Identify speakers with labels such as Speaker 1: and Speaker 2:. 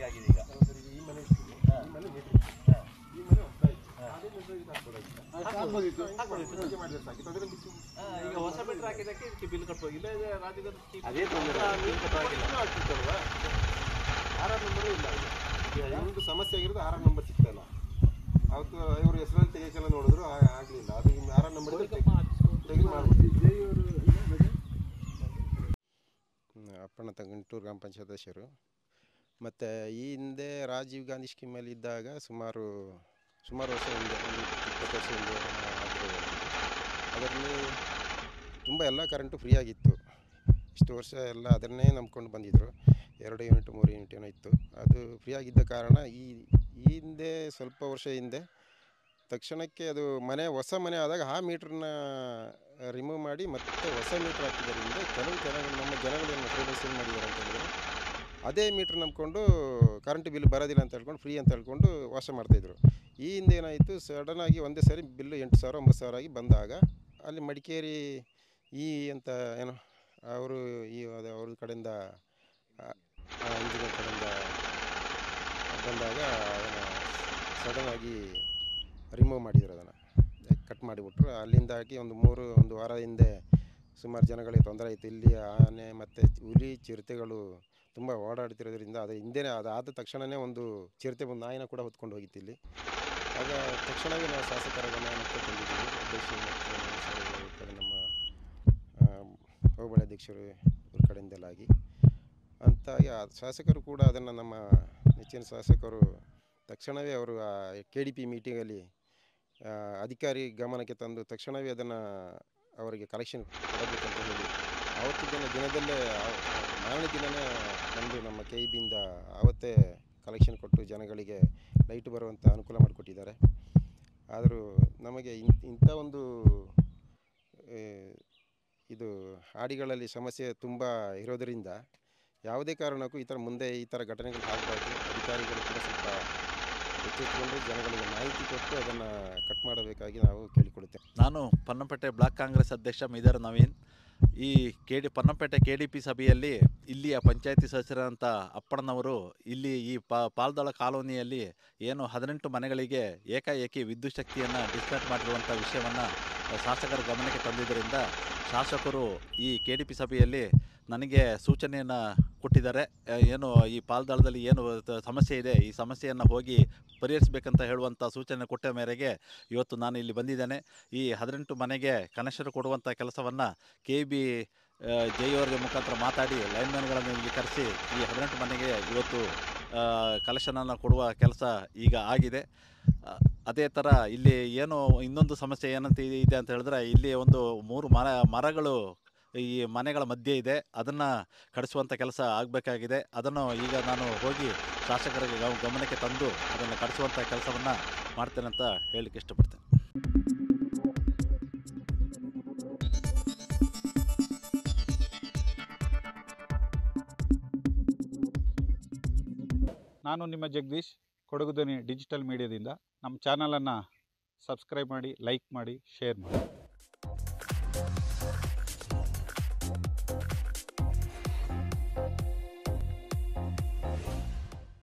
Speaker 1: ಮನೆಗೆ ಆಗಿದೆ ಈಗ
Speaker 2: ಈ ಮನೆ ಇತ್ತು. ಈ ಮನೆ ಮೀಟ್ರ್ ಇತ್ತು. ಈ ಮನೆ ಹೊಸ ಇತ್ತು. ಅದೇ ಮೀಟ್ರ್ ಇದಕ್ಕೆ ಹಾಕ್ಬೋದಾಗಿತ್ತು. ಹಾಕ್ಬೋದಿತ್ತು. ಹಾಗೆ ಮಾಡಿದ್ರೆ ಸಾಕಿತ್ತು. ಅದನ್ನ ಬಿಟ್ಟು
Speaker 1: ಆ, ಈಗ ಹೊಸ ಮೀಟರ್ ಹಾಕಿದ್ದಕ್ಕೆ ಇದಕ್ಕೆ ಬಿಲ್ ಕಟ್ಟುವ ಇಲ್ಲ ಇದೆ ರಾಜಗರ್
Speaker 2: ಅದೇ ತೊಂದರೆ.
Speaker 1: ಬಿಲ್ ಕಟ್ಟುವಾಗಿಲ್ಲ
Speaker 2: ಇನ್ನೂ ಆಗ್ತಿತ್ತಲ್ವಾ? ಆರ್ ಆರ್ ನಂಬರೇ ಇಲ್ಲ ಈಗ. ಈಗ ಒಂದು ಸಮಸ್ಯೆ ಆಗಿರೋದು ಆರ್ ಆರ್ ನಂಬರ್ ಸಿಗ್ತಾ ಇಲ್ಲ ಅವತ್ತು ಇವರು ಹೆಸರಲ್ಲಿ ತೆಗಿಯಕ್ಕೆಲ್ಲ ನೋಡಿದ್ರು ಆ- ಆಗ್ಲಿಲ್ಲ ಅದು ಇನ್ನು ಆರ್ ಆರ್ ನಂಬರ್ ತೆಗೆದು ಮಾಡ್ಬೋದು
Speaker 3: ಅಪ್ಪಣ್ಣ ಗಂಟೂರು ಗ್ರಾಮ ಪಂಚಾಯತ್ ಸದಸ್ಯರು ಮತ್ತು ಈ ಹಿಂದೆ ರಾಜೀವ್ ಗಾಂಧಿ ಸ್ಕೀಮಲ್ಲಿ ಇದ್ದಾಗ ಸುಮಾರು ಸುಮಾರು ವರ್ಷ ಹಿಂದೆ ಒಂದು ಇಪ್ಪತ್ತು ವರ್ಷ ಹಿಂದೆ ಆಗಿರೋದು ಅದರಲ್ಲಿ ತುಂಬ ಎಲ್ಲ ಕರೆಂಟು ಫ್ರೀ ಆಗಿತ್ತು ಇಷ್ಟು ವರ್ಷ ಎಲ್ಲ ಅದನ್ನೇ ನಂಬ್ಕೊಂಡು ಬಂದಿದ್ದರು ಎರಡು ಯೂನಿಟ್ ಮೂರು ಯೂನಿಟ್ ಏನೋ ಇತ್ತು ಅದು ಫ್ರೀ ಆಗಿದ್ದ ಕಾರಣ ಈ ಈ ಹಿಂದೆ ಸ್ವಲ್ಪ ವರ್ಷ ಹಿಂದೆ ತಕ್ಷಣಕ್ಕೆ ಅದು ಮನೆ ಹೊಸ ಮನೆ ಆದಾಗ ಆ ಮೀಟ್ರನ್ನ ರಿಮೂವ್ ಮಾಡಿ ಮತ್ತೆ ಹೊಸ ಮೀಟ್ರ್ ಹಾಕಿದ್ದರಿಂದ ಕೆಲವು ಜನಗಳು ನಮ್ಮ ಜನಗಳು ಏನು ಟ್ರೇಬಲ್ಸ್ ಏನು ಮಾಡಿದ್ದಾರೆ ಅಂತ ಹೇಳಿದ್ರೆ ಅದೇ ಮೀಟ್ರ್ ನಂಬ್ಕೊಂಡು ಕರೆಂಟ್ ಬಿಲ್ ಬರೋದಿಲ್ಲ ಅಂತ ಹೇಳ್ಕೊಂಡು ಫ್ರೀ ಅಂತ ಹೇಳ್ಕೊಂಡು ವಾಸ ಮಾಡ್ತಾಯಿದ್ರು ಈ ಹಿಂದೆ ಏನಾಯಿತು ಸಡನ್ನಾಗಿ ಒಂದೇ ಸಾರಿ ಬಿಲ್ಲು ಎಂಟು ಸಾವಿರ ಒಂಬತ್ತು ಸಾವಿರ ಆಗಿ ಬಂದಾಗ ಅಲ್ಲಿ ಮಡಿಕೇರಿ ಈ ಅಂತ ಏನೋ ಅವರು ಈ ಅದು ಅವ್ರ ಕಡೆಯಿಂದ ಇಂಜಿನಿಯರ್ ಕಡೆಯಿಂದ ಬಂದಾಗ ಅದನ್ನು ಸಡನ್ನಾಗಿ ರಿಮೂವ್ ಮಾಡಿದ್ರು ಅದನ್ನು ಕಟ್ ಮಾಡಿಬಿಟ್ರು ಅಲ್ಲಿಂದಾಗಿ ಒಂದು ಮೂರು ಒಂದು ವಾರ ಹಿಂದೆ ಸುಮಾರು ಜನಗಳಿಗೆ ತೊಂದರೆ ಆಯಿತು ಇಲ್ಲಿ ಆನೆ ಮತ್ತು ಹುಲಿ ಚಿರತೆಗಳು ತುಂಬ ಓಡಾಡ್ತಿರೋದ್ರಿಂದ ಅದು ಹಿಂದೆನೇ ಅದಾದ ತಕ್ಷಣವೇ ಒಂದು ಚಿರತೆ ಒಂದು ನಾಯಿನ ಕೂಡ ಹೊತ್ಕೊಂಡು ಹೋಗಿತ್ತು ಇಲ್ಲಿ ಆಗ ತಕ್ಷಣವೇ ನಾವು ಶಾಸಕರ ಗಮನಕ್ಕೆ ತಂದಿದ್ದೀವಿ ಅಧ್ಯಕ್ಷರು ಮತ್ತು ಸರ್ ಇವ್ರ ಕಡೆ ನಮ್ಮ ಆ, ಹೋಬಳಿ ಅಧ್ಯಕ್ಷರು ಇವ್ರ ಕಡೆಯಿಂದಲಾಗಿ ಅಂತಾಗಿ ಆ ಶಾಸಕರು ಕೂಡ ಅದನ್ನು ನಮ್ಮ ನೆಚ್ಚಿನ ಶಾಸಕರು ತಕ್ಷಣವೇ ಅವರು ಕೆ ಡಿ ಪಿ ಮೀಟಿಂಗಲ್ಲಿ ಆ, ಅಧಿಕಾರಿ ಗಮನಕ್ಕೆ ತಂದು ತಕ್ಷಣವೇ ಅದನ್ನು ಅವರಿಗೆ ಕಲೆಕ್ಷನ್ ಕೊಡಬೇಕಂತ ಹೇಳಿ ಆವತ್ತು ದಿನ ದಿನದಲ್ಲೇ ಆ- ಮಾರನೇ ದಿನವೇ ಬಂದು ನಮ್ಮ ಕೆ ಇ ಬಿಯಿಂದ ಆವತ್ತೇ ಕಲೆಕ್ಷನ್ ಕೊಟ್ಟು ಜನಗಳಿಗೆ ಲೈಟ್ ಬರುವಂಥ ಅನುಕೂಲ ಮಾಡಿಕೊಟ್ಟಿದ್ದಾರೆ ಆದರೂ ನಮಗೆ ಇನ್ ಇಂಥ ಒಂದು ಆ, ಇದು ಹಾಡಿಗಳಲ್ಲಿ ಸಮಸ್ಯೆ ತುಂಬ ಇರೋದರಿಂದ ಯಾವುದೇ ಕಾರಣಕ್ಕೂ ಈ ಥರ ಮುಂದೆ ಈ ಥರ ಘಟನೆಗಳು ಆಗಬಾರ್ದು ಅಧಿಕಾರಿಗಳು ಕೂಡ ಸ್ವಲ್ಪ ಎಚ್ಚೆತ್ತುಕೊಂಡು ಜನಗಳಿಗೆ ಮಾಹಿತಿ ಕೊಟ್ಟು ಅದನ್ನು ಕಟ್ ಮಾಡಬೇಕಾಗಿ ನಾವು ಕೇಳಿಕೊಳ್ಳುತ್ತೇವೆ
Speaker 4: ನಾನು ಪನ್ನಂಪೇಟೆ ಬ್ಲಾಕ್ ಕಾಂಗ್ರೆಸ್ ಅಧ್ಯಕ್ಷ ಮಿದರ್ ನವೀನ್ ಈ K D Ponnampet K D P ಸಭೆಯಲ್ಲಿ ಇಲ್ಲಿಯ ಪಂಚಾಯತಿ ಸದಸ್ಯರಂಥ ಅಪ್ಪಣ್ಣನವರು ಇಲ್ಲಿ ಈ ಪಾ ಪಾಲ್ದಳ ಕಾಲೋನಿಯಲ್ಲಿ ಏನು ಹದಿನೆಂಟು ಮನೆಗಳಿಗೆ ಏಕಾಏಕಿ ವಿದ್ಯುತ್ ಶಕ್ತಿಯನ್ನು ಡಿಸ್ಕನೆಕ್ಟ್ ಮಾಡಿರುವಂಥ ವಿಷಯವನ್ನು ಶಾಸಕರ ಗಮನಕ್ಕೆ ತಂದಿದ್ದರಿಂದ ಶಾಸಕರು ಈ ಕೆ ಡಿ ಪಿ ಸಭೆಯಲ್ಲಿ ನನಗೆ ಸೂಚನೆಯನ್ನು ಕೊಟ್ಟಿದ್ದಾರೆ ಆ, ಏನು ಈ ಪಾಲ್ದಳದಲ್ಲಿ ಏನು ತ- ಸಮಸ್ಯೆ ಇದೆ ಈ ಸಮಸ್ಯೆಯನ್ನು ಹೋಗಿ ಪರಿಹರಿಸಬೇಕಂತ ಹೇಳುವಂಥ ಸೂಚನೆ ಕೊಟ್ಟ ಮೇರೆಗೆ ಇವತ್ತು ನಾನು ಇಲ್ಲಿ ಬಂದಿದ್ದೇನೆ ಈ ಹದಿನೆಂಟು ಮನೆಗೆ ಕನೆಕ್ಷನ್ ಕೊಡುವಂಥ ಕೆಲಸವನ್ನು ಕೆ ಬಿ ಜೈಯವರಿಗೆ ಮುಖಾಂತರ ಮಾತಾಡಿ ಲೈನ್ಮ್ಯಾನ್ಗಳನ್ನು ಇಲ್ಲಿ ಕರೆಸಿ ಈ ಹದಿನೆಂಟು ಮನೆಗೆ ಇವತ್ತು ಕಲೆಕ್ಷನನ್ನು ಕೊಡುವ ಕೆಲಸ ಈಗ ಆಗಿದೆ ಆ, ಅದೇ ಥರ ಇಲ್ಲಿ ಏನು ಇನ್ನೊಂದು ಸಮಸ್ಯೆ ಏನಂತ ಇದೆ ಅಂತ ಹೇಳಿದ್ರೆ ಇಲ್ಲಿ ಒಂದು ಮೂರು ಮರ ಮರಗಳು ಈ ಮನೆಗಳ ಮಧ್ಯೆ ಇದೆ ಅದನ್ನು ಕಡಿಸುವಂಥ ಕೆಲಸ ಆಗಬೇಕಾಗಿದೆ ಅದನ್ನು ಈಗ ನಾನು ಹೋಗಿ ಶಾಸಕರಿಗೆ ಗಮ- ಗಮನಕ್ಕೆ ತಂದು ಅದನ್ನು ಕಡಿಸುವಂಥ ಕೆಲಸವನ್ನು ಮಾಡ್ತೇನೆ ಅಂತ ಹೇಳಲಿಕ್ಕೆ ಇಷ್ಟಪಡ್ತೇನೆ
Speaker 5: ನಾನು ನಿಮ್ಮ ಜಗದೀಶ್ ಕೊಡಗು ಧ್ವನಿ ಡಿಜಿಟಲ್ ಮೀಡಿಯಾದಿಂದ ನಮ್ಮ ಚಾನಲನ್ನು ಸಬ್ಸ್ಕ್ರೈಬ್ ಮಾಡಿ ಲೈಕ್ ಮಾಡಿ ಶೇರ್ ಮಾಡಿ